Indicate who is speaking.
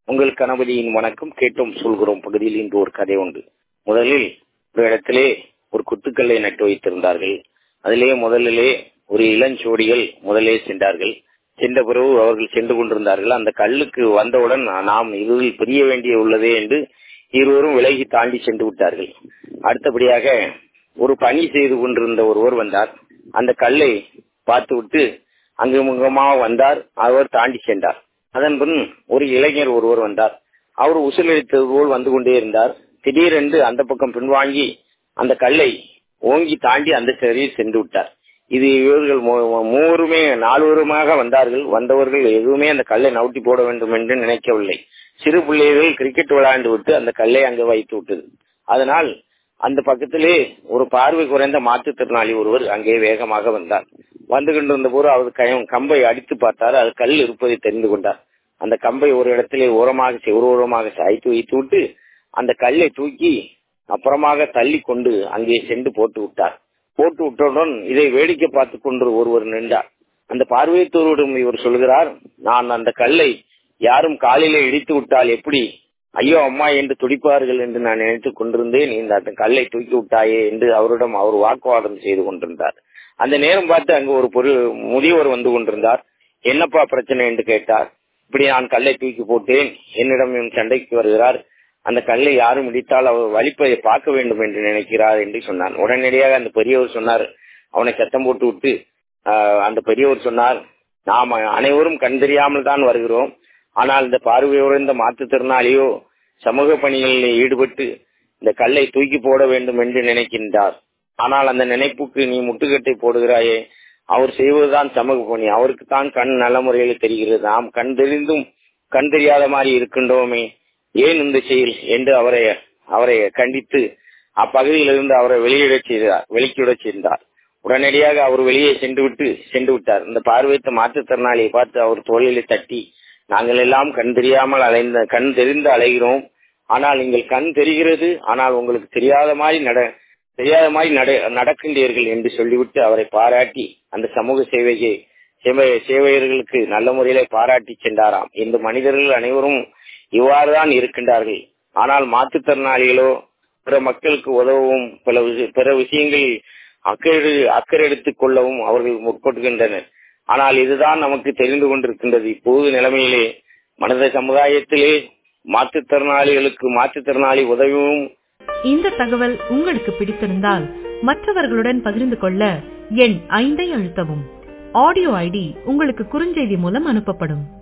Speaker 1: உங்கள் கணபதியின் வணக்கம் கேட்டோம் சொல்கிறோம் பகுதியில் இன்று ஒரு கதை உண்டு முதலில் ஒரு இடத்திலே ஒரு குத்துக்கல்லை நட்டு வைத்திருந்தார்கள் அதிலே முதலிலே ஒரு இளஞ்சோடிகள் முதலே சென்றார்கள் சென்ற பிறகு அவர்கள் சென்று கொண்டிருந்தார்கள் அந்த கல்லுக்கு வந்தவுடன் நாம் இதில் பிரிய வேண்டிய உள்ளதே என்று இருவரும் விலகி தாண்டி சென்று விட்டார்கள் அடுத்தபடியாக ஒரு பணி செய்து கொண்டிருந்த ஒருவர் வந்தார் அந்த கல்லை பார்த்து விட்டு அங்கு முகமாக வந்தார் அவர் தாண்டி சென்றார் அதன் பின் ஒரு இளைஞர் ஒருவர் வந்தார் அவர் உசிலடித்தது போல் வந்து கொண்டே இருந்தார் திடீரென்று அந்த பக்கம் பின்வாங்கி அந்த கல்லை ஓங்கி தாண்டி அந்த சிறையில் சென்று விட்டார் இது இவர்கள் மூவருமே நால்வருமாக வந்தார்கள் வந்தவர்கள் எதுவுமே அந்த கல்லை நவுட்டி போட வேண்டும் என்று நினைக்கவில்லை சிறு பிள்ளைகள் கிரிக்கெட் விளையாண்டு விட்டு அந்த கல்லை அங்கு வைத்து விட்டது அதனால் அந்த பக்கத்திலே ஒரு பார்வை குறைந்த மாற்றுத்திறனாளி ஒருவர் அங்கே வேகமாக வந்தார் வந்து கொண்டிருந்த போது அவர் கம்பை அடித்து பார்த்தார் அது கல் இருப்பதை தெரிந்து கொண்டார் அந்த கம்பை ஒரு இடத்திலே ஓரமாக ஒரு ஓரமாக சாய்த்து வைத்து விட்டு அந்த கல்லை தூக்கி அப்புறமாக தள்ளி கொண்டு அங்கே சென்று போட்டு விட்டார் போட்டு விட்டவுடன் இதை வேடிக்கை பார்த்து கொண்டு ஒருவர் நின்றார் அந்த பார்வையத்தோரிடம் இவர் சொல்கிறார் நான் அந்த கல்லை யாரும் காலிலே இடித்து விட்டால் எப்படி ஐயோ அம்மா என்று துடிப்பார்கள் என்று நான் நினைத்துக் கொண்டிருந்தேன் இந்த கல்லை தூக்கி விட்டாயே என்று அவரிடம் அவர் வாக்குவாதம் செய்து கொண்டிருந்தார் அந்த நேரம் பார்த்து அங்கு ஒரு பொருள் முதியவர் வந்து கொண்டிருந்தார் என்னப்பா பிரச்சனை என்று கேட்டார் இப்படி நான் கல்லை தூக்கி போட்டேன் என்னிடம் சண்டைக்கு வருகிறார் அந்த கல்லை யாரும் இடித்தால் அவர் வலிப்பதை பார்க்க வேண்டும் என்று நினைக்கிறார் என்று சொன்னார் உடனடியாக அந்த பெரியவர் சொன்னார் அவனை சத்தம் போட்டு விட்டு அந்த பெரியவர் சொன்னார் நாம் அனைவரும் கண் தெரியாமல் தான் வருகிறோம் ஆனால் இந்த பார்வையுறைந்த மாற்றுத்திறனாளியோ சமூக பணிகளில் ஈடுபட்டு இந்த கல்லை தூக்கி போட வேண்டும் என்று நினைக்கின்றார் ஆனால் அந்த நினைப்புக்கு நீ முட்டுக்கட்டை போடுகிறாயே அவர் செய்வதுதான் சமூக பணி அவருக்கு தான் கண் நல்ல முறையில் தெரிகிறது நாம் கண் தெரிந்தும் கண் தெரியாத மாதிரி இருக்கின்றோமே ஏன் இந்த செயல் என்று அவரை அவரை கண்டித்து அப்பகுதியிலிருந்து அவரை வெளியிடச் செய்தார் வெளிக்கிடச் செய்தார் உடனடியாக அவர் வெளியே சென்று விட்டு சென்று விட்டார் இந்த பார்வைத்த மாற்றுத்திறனாளியை பார்த்து அவர் தோளிலே தட்டி நாங்கள் எல்லாம் கண் தெரியாமல் அலைந்த கண் தெரிந்து அலைகிறோம் ஆனால் நீங்கள் கண் தெரிகிறது ஆனால் உங்களுக்கு தெரியாத மாதிரி நட தெரியாத மாதிரி நட நடக்கின்றீர்கள் என்று சொல்லிவிட்டு அவரை பாராட்டி அந்த சமூக சேவையை சேவையர்களுக்கு நல்ல முறையிலே பாராட்டி சென்றாராம் இந்த மனிதர்கள் அனைவரும் இவ்வாறுதான் இருக்கின்றார்கள் ஆனால் மாற்றுத்திறனாளிகளோ பிற மக்களுக்கு உதவவும் பல பிற விஷயங்களில் அக்கறை அக்கறை எடுத்துக் கொள்ளவும் அவர்கள் முற்படுகின்றனர் ஆனால் இதுதான் நமக்கு தெரிந்து கொண்டிருக்கின்றது இப்போது நிலைமையிலே மனித சமுதாயத்திலே மாற்றுத்திறனாளிகளுக்கு மாற்றுத்திறனாளி உதவியும்
Speaker 2: இந்த தகவல் உங்களுக்கு பிடித்திருந்தால் மற்றவர்களுடன் பகிர்ந்து கொள்ள எண் ஐந்தை அழுத்தவும் ஆடியோ ஐடி உங்களுக்கு குறுஞ்செய்தி மூலம் அனுப்பப்படும்